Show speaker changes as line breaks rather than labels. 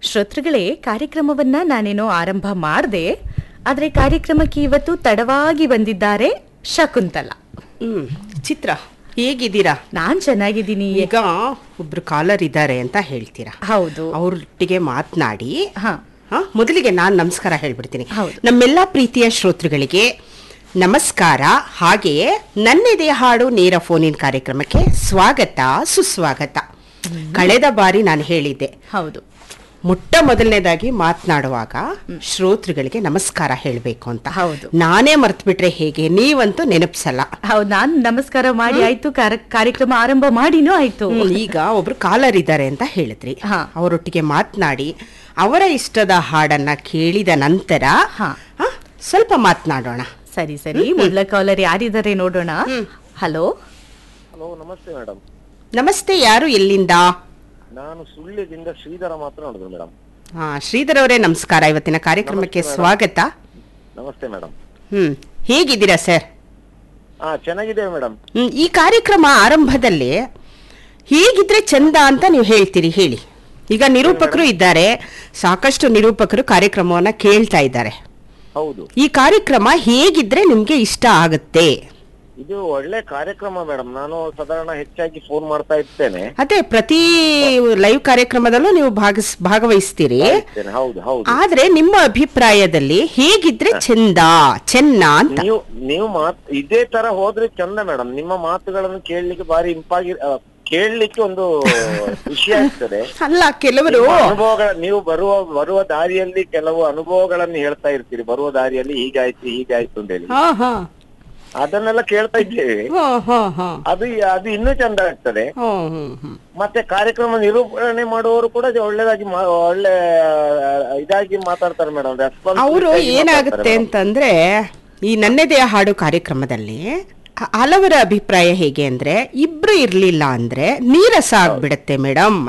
ಶ್ರೋತೃಗಳೇ ಕಾರ್ಯಕ್ರಮವನ್ನ ನಾನೇನೋ ಆರಂಭ ಮಾಡಿದೆ ಆದ್ರೆ ಕಾರ್ಯಕ್ರಮಕ್ಕೆ ಇವತ್ತು ತಡವಾಗಿ ಬಂದಿದ್ದಾರೆ ಶಕುಂತಲ
ಹ್ಮ್ ಚಿತ್ರ ಹೇಗಿದ್ದೀರಾ
ನಾನ್ ಚೆನ್ನಾಗಿದ್ದೀನಿ
ಈಗ ಒಬ್ರು ಕಾಲರ್ ಇದ್ದಾರೆ ಅಂತ ಹೇಳ್ತೀರಾ
ಹೌದು
ಅವ್ರೊಟ್ಟಿಗೆ ಮಾತನಾಡಿ
ಹಾ
ಹ? ಮೊದಲಿಗೆ ನಾನು ನಮಸ್ಕಾರ ಹೇಳ್ಬಿಡ್ತೀನಿ
ಹೌದು.
ನಮ್ಮೆಲ್ಲ ಪ್ರೀತಿಯ ಶ್ರೋತೃಗಳಿಗೆ ನಮಸ್ಕಾರ ಹಾಗೆಯೇ ನನ್ನೆದೆಯ ಹಾಡು ನೇರ ಫೋನಿನ ಕಾರ್ಯಕ್ರಮಕ್ಕೆ ಸ್ವಾಗತ ಸುಸ್ವಾಗತ ಕಳೆದ ಬಾರಿ ನಾನು ಹೇಳಿದ್ದೆ
ಹೌದು
ಮೊಟ್ಟ ಮೊದಲನೇದಾಗಿ ಮಾತನಾಡುವಾಗ ಶ್ರೋತೃಗಳಿಗೆ ನಮಸ್ಕಾರ ಹೇಳಬೇಕು ಅಂತ
ಹೌದು.
ನಾನೇ ಮರ್ತ್ಬಿಟ್ರೆ ಹೇಗೆ ನೀವಂತೂ ನೆನಪಿಸಲ್ಲ
ಹೌದು ನಾನ್ ನಮಸ್ಕಾರ ಮಾಡಿ ಆಯ್ತು ಕಾರ- ಕಾರ್ಯಕ್ರಮ ಆರಂಭ ಮಾಡಿನೂ ಆಯ್ತು
ಹ್ಮ್, ಈಗ ಒಬ್ರು ಕಾಲರ್ ಇದ್ದಾರೆ ಅಂತ ಹೇಳಿದ್ರಿ
ಹಾ.
ಅವರೊಟ್ಟಿಗೆ ಮಾತನಾಡಿ ಅವರ ಇಷ್ಟದ ಹಾಡನ್ನ ಕೇಳಿದ ನಂತರ
ಹಾ.
ಹ, ಸ್ವಲ್ಪ ಮಾತನಾಡೋಣ
ಸರಿ ಸರಿ ಮೊದಲ ಕಾಲರ್ ಯಾರಿದ್ದಾರೆ ನೋಡೋಣ ಹಲೋ
ಹಲೋ ನಮಸ್ತೆ ಮೇಡಮ್
ನಮಸ್ತೆ ಯಾರು ಎಲ್ಲಿಂದ
ನಾನು ಸುಳ್ಯದಿಂದ ಶ್ರೀಧರ ಮಾತನಾಡುದು ಮೇಡಮ್
ಹಾ ಶ್ರೀಧರ್ ಅವರೇ ನಮಸ್ಕಾರ ಇವತ್ತಿನ ಕಾರ್ಯಕ್ರಮಕ್ಕೆ
ನಮಸ್ತೆ,
ಸ್ವಾಗತ
ನಮಸ್ತೆ ಮೇಡಮ್
ಹ್ಮ್ ಹೇಗಿದ್ದೀರಾ ಸರ್
ಹಾ ಚೆನ್ನಾಗಿದೆ ಮೇಡಮ್
ಹ್ಮ್, ಈ ಕಾರ್ಯಕ್ರಮ ಆರಂಭದಲ್ಲಿ ಹೇಗಿದ್ರೆ ಚಂದ ಅಂತ ನೀವು ಹೇಳ್ತೀರಿ ಹೇಳಿ ಈಗ ನಿರೂಪಕರು ಇದ್ದಾರೆ ಸಾಕಷ್ಟು ನಿರೂಪಕರು ಕಾರ್ಯಕ್ರಮವನ್ನ ಕೇಳ್ತಾ ಇದ್ದಾರೆ
ಹೌದು
ಈ ಕಾರ್ಯಕ್ರಮ ಹೇಗಿದ್ರೆ ನಿಮ್ಗೆ ಇಷ್ಟ ಆಗುತ್ತೆ
ಇದು ಒಳ್ಳೆ ಕಾರ್ಯಕ್ರಮ ಮೇಡಮ್ ನಾನು ಸಾಧಾರಣ ಹೆಚ್ಚಾಗಿ ಫೋನ್ ಮಾಡ್ತಾ ಇರ್ತೇನೆ
ಅದೇ ಪ್ರತಿ ಲೈವ್ ಕಾರ್ಯಕ್ರಮದಲ್ಲೂ ನೀವು ಭಾಗಸ್ ಭಾಗವಹಿಸ್ತೀರಿ
ಇರ್ತೇನೆ, ಹೌದು ಹೌದು
ಆದ್ರೆ ನಿಮ್ಮ ಅಭಿಪ್ರಾಯದಲ್ಲಿ ಹೇಗಿದ್ರೆ ಚಂದ ಚೆನ್ನ ಅಂತ
ನೀವು ನೀವು ಮಾತ್ ಇದೇ ತರ ಹೋದ್ರೆ ಚಂದ ಮೇಡಮ್ ನಿಮ್ಮ ಮಾತುಗಳನ್ನು ಕೇಳಲಿಕ್ಕೆ ಬಾರಿ ಇಂಪಾಗಿ ಆ, ಕೇಳಲಿಕ್ಕೆ ಒಂದು ಖುಷಿ ಆಗ್ತದೆ
ಅಲ್ಲ ಕೆಲವರು
ನಿಮ್ಮ ಅನುಭವಗಳ ನೀವು ಬರುವ ಬರುವ ದಾರಿಯಲ್ಲಿ ಕೆಲವು ಅನುಭವಗಳನ್ನು ಹೇಳ್ತಾ ಇರ್ತೀರಿ ಬರುವ ದಾರಿಯಲ್ಲಿ ಹೀಗಾಯ್ತು ಹೀಗಾಯ್ತು ಅಂತ ಹೇಳಿ
ಹಾ ಹಾ
ಅದನ್ನೆಲ್ಲ ಕೇಳ್ತಾ ಇದ್ದೇವೆ
ಹಾ ಹಾ ಹಾ
ಅದು ಅದು ಇನ್ನೂ ಚಂದ ಆಗ್ತದೆ
ಹ್ಮ್ ಹ್ಮ್ ಹ್ಮ್
ಮತ್ತೆ ಕಾರ್ಯಕ್ರಮ ನಿರೂಪಣೆ ಮಾಡುವವರು ಕೂಡ ಒಳ್ಳೆದಾಗಿ ಮಾ- ಒಳ್ಳೆ ಆ, ಇದಾಗಿ ಮಾತಾಡ್ತಾರೆ ಮೇಡಮ್
ಅವರು ಏನಾಗುತ್ತೆ ಅಂತಂದ್ರೆ ಈ ನನ್ನೆದೆಯ ಹಾಡು ಕಾರ್ಯಕ್ರಮದಲ್ಲಿ ಹ- ಹಲವರ ಅಭಿಪ್ರಾಯ ಹೇಗೆ ಅಂದ್ರೆ ಇಬ್ರು ಇರ್ಲಿಲ್ಲ ಅಂದ್ರೆ ನೀರಸ ಆಗ್ಬಿಡತ್ತೆ ಮೇಡಮ್